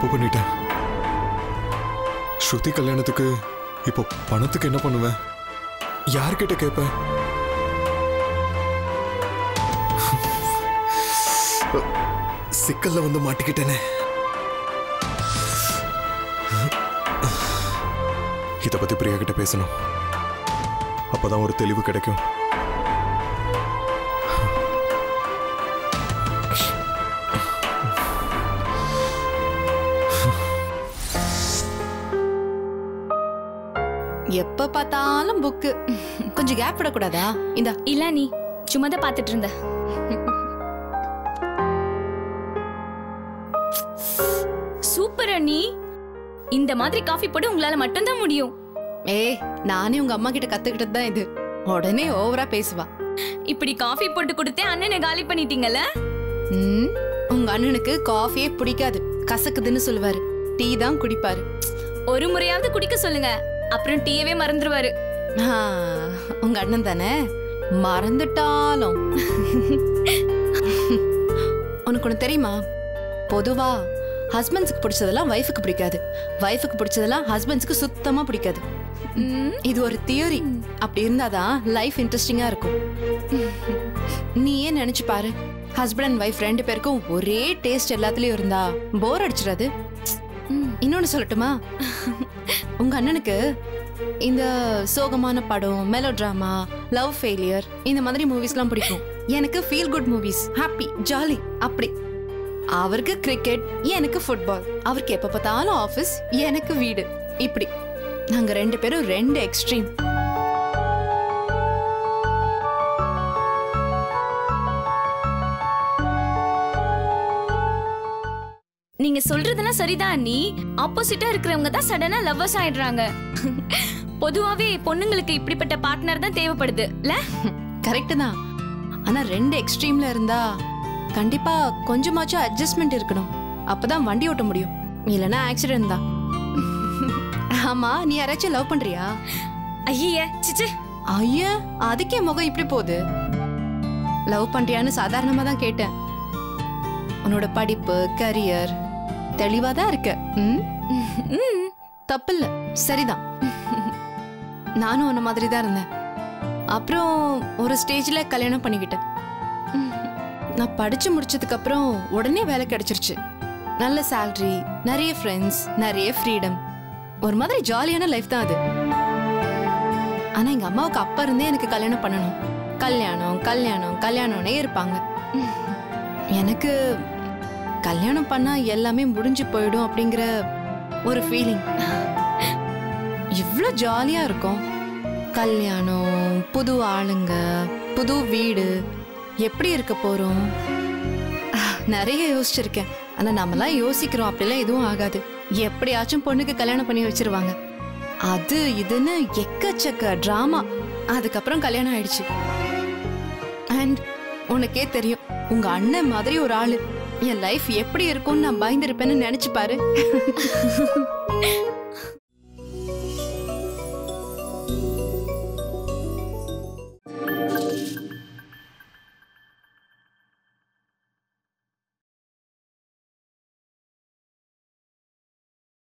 தப்பு பண்ணிட்டேன் ஸ்ருதி கல்யாணத்துக்கு இப்போ பணத்துக்கு என்ன பண்ணுவேன் யார்கிட்ட கேட்பேன் சிக்கல்ல வந்து மாட்டிக்கிட்டேனே இத பத்தி பிரியா கிட்ட பேசணும் அப்பதான் ஒரு தெளிவு கிடைக்கும் எப்ப பார்த்தாலும் புக்கு கொஞ்சம் கேப் விடக்கூடாதா இந்த இல்ல நீ சும்மா தான் பாத்துட்டு இருந்த சூப்பர் அண்ணி இந்த மாதிரி காஃபி போட்டு உங்களால மட்டும்தான் முடியும் ஏய் நானே உங்க அம்மா கிட்ட கத்துக்கிட்டது தான் இது உடனே ஓவரா பேசுவா இப்படி காஃபி போட்டு கொடுத்தே அண்ணனை காலி பண்ணிட்டீங்கல்ல ம், உங்க அண்ணனுக்கு காஃபியே பிடிக்காது கசக்குதுன்னு சொல்லுவாரு டீ தான் குடிப்பாரு ஒரு முறையாவது குடிக்க சொல்லுங்க அப்புறம் டீயவே மறந்துருவாரு ஆ, உங்க அண்ணன் தானே மறந்துட்டாலும் உனக்கு ஒண்ணு தெரியுமா பொதுவா ஹஸ்பண்ட்ஸ்க்கு பிடிச்சதெல்லாம் ஒய்ஃபுக்கு பிடிக்காது ஒய்ஃபுக்கு பிடிச்சதெல்லாம் ஹஸ்பண்ட்ஸ்க்கு சுத்தமா பிடிக்காது ம், இது ஒரு தியரி அப்படி இருந்தாதான் லைஃப் இன்ட்ரெஸ்டிங்கா இருக்கும் நீ ஏன் நினைச்சு பாரு ஹஸ்பண்ட் அண்ட் ஒய்ஃப் ரெண்டு பேருக்கும் ஒரே டேஸ்ட் எல்லாத்துலயும் இருந்தா போர் அடிச்சிடாது ம். இன்னொன்னு சொல்லட்டுமா உங்க அண்ணனுக்கு இந்த சோகமான படம் மெலோ டிராமா லவ் ஃபெயிலியர் இந்த மாதிரி மூவிஸ்லாம் பிடிக்கும் எனக்கு feel good movies happy jolly அப்படி அவருக்கு கிரிக்கெட் எனக்கு ஃபுட்பால் அவருக்கு எப்ப பார்த்தாலும் ஆஃபீஸ் எனக்கு வீடு இப்படி நாங்க ரெண்டு பேரும் ரெண்டு எக்ஸ்ட்ரீம் நீங்க சொல்றதெல்லாம் சரிதான் அண்ணி ஆப்போசிட்டா இருக்கிறவங்க தான் சடனா லவ்வர்ஸ் ஆயிடுறாங்க பொதுவாவே பொண்ணுங்களுக்கு இப்படிப்பட்ட பார்ட்னர் தான் தேவைப்படுது இல்ல கரெக்ட் தான் ஆனா ரெண்டு எக்ஸ்ட்ரீம்ல இருந்தா கண்டிப்பா கொஞ்சமாச்சும் அட்ஜஸ்ட்மெண்ட் இருக்கணும் அப்பதான் வண்டி ஓட்ட முடியும் இல்லைன்னா ஆக்சிடென்ட் தான் ஆமா நீ யாராச்சும் லவ் பண்றியா ஐய சிச்சு ஐயா அதுக்கே முகம் இப்படி போகுது லவ் பண்றியான்னு சாதாரணமா தான் கேட்டேன் உன்னோட படிப்பு கரியர் தெளிவா தான் இருக்க ம் ம், தப்பில்ல சரிதான் நானும் உன்ன மாதிரி தான் இருந்தேன் அப்புறம் ஒரு ஸ்டேஜ்ல கல்யாணம் பண்ணிக்கிட்டேன் நான் படிச்சு முடிச்சதுக்கு அப்புறம் உடனே வேலை கிடைச்சிருச்சு நல்ல salary நிறைய ஃப்ரெண்ட்ஸ் நிறைய ஃப்ரீடம் ஒரு மாதிரி ஜாலியான லைஃப் தான் அது ஆனா எங்க அம்மாவுக்கு அப்ப இருந்தே எனக்கு கல்யாணம் பண்ணணும் கல்யாணம் கல்யாணம் கல்யாணம்னே இருப்பாங்க எனக்கு கல்யாணம் பண்ணா எல்லாமே முடிஞ்சு போயிடும் அப்படிங்கிற ஒரு ஃபீலிங் இவ்ளோ ஜாலியா இருக்கும் கல்யாணம் புது ஆளுங்க புது வீடு எப்படி இருக்க போறோம் ஆஹ், நிறைய யோசிச்சிருக்கேன் ஆனா நம்மலாம் யோசிக்கிறோம் அப்படிலாம் எதுவும் ஆகாது எப்படியாச்சும் பொண்ணுக்கு கல்யாணம் பண்ணி வச்சிருவாங்க அது இதுன்னு எக்கச்சக்க டிராமா அதுக்கப்புறம் கல்யாணம் ஆயிடுச்சு அண்ட் உனக்கே தெரியும் உங்க அண்ணன் மாதிரி ஒரு ஆளு என் லைஃப் எப்படி இருக்கும்னு நான் பயந்துருப்பேன்னு நினைச்சு பாரு